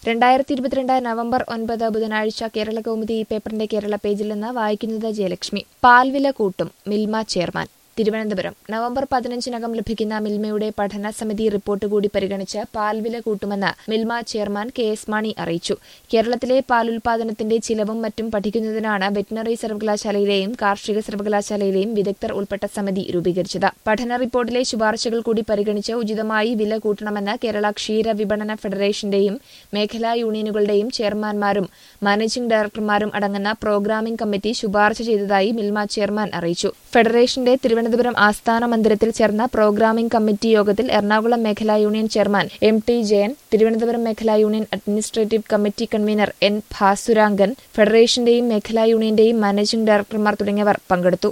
രണ്ടായിരത്തി ഇരുപത്തിരണ്ട് നവംബർ ഒൻപത് ബുധനാഴ്ച കേരള കൗമുദി ഈ പേപ്പറിന്റെ കേരള പേജിൽ നിന്ന് വായിക്കുന്നത് ജയലക്ഷ്മി പാൽവില കൂട്ടും മിൽമ ചെയർമാൻ തിരുവനന്തപുരം നവംബർ പതിനഞ്ചിനകം ലഭിക്കുന്ന മിൽമയുടെ പഠന സമിതി റിപ്പോർട്ട് കൂടി പരിഗണിച്ച് പാൽവില കൂട്ടുമെന്ന് Milma chairman K S Mani അറിയിച്ചു കേരളത്തിലെ പാലുൽപാദനത്തിന്റെ ചിലവും മറ്റും പഠിക്കുന്നതിനാണ് വെറ്റിനറി സർവകലാശാലയിലെയും കാർഷിക സർവകലാശാലയിലെയും വിദഗ്ധർ ഉൾപ്പെട്ട സമിതി രൂപീകരിച്ചത് പഠന റിപ്പോർട്ടിലെ ശുപാർശകൾ കൂടി പരിഗണിച്ച് ഉചിതമായി വില കൂട്ടണമെന്ന് കേരള ക്ഷീര വിപണന ഫെഡറേഷന്റെയും മേഖലാ യൂണിയനുകളുടെയും ചെയർമാൻമാരും മാനേജിംഗ് ഡയറക്ടർമാരും അടങ്ങുന്ന പ്രോഗ്രാമിംഗ് കമ്മിറ്റി ശുപാർശ ചെയ്തതായി മിൽമ ചെയർമാൻ അറിയിച്ചു ഫെഡറേഷന്റെ തിരുവനന്തപുരം ആസ്ഥാന മന്ദിരത്തിൽ ചേർന്ന പ്രോഗ്രാമിംഗ് കമ്മിറ്റി യോഗത്തിൽ എറണാകുളം മേഖലാ union chairman M T Jayan Thiruvananthapuram മേഖലാ union administrative committee convener N Bhasurangan ഫെഡറേഷന്റെയും മേഖലാ യൂണിയന്റെയും മാനേജിംഗ് ഡയറക്ടർമാർ തുടങ്ങിയവർ പങ്കെടുത്തു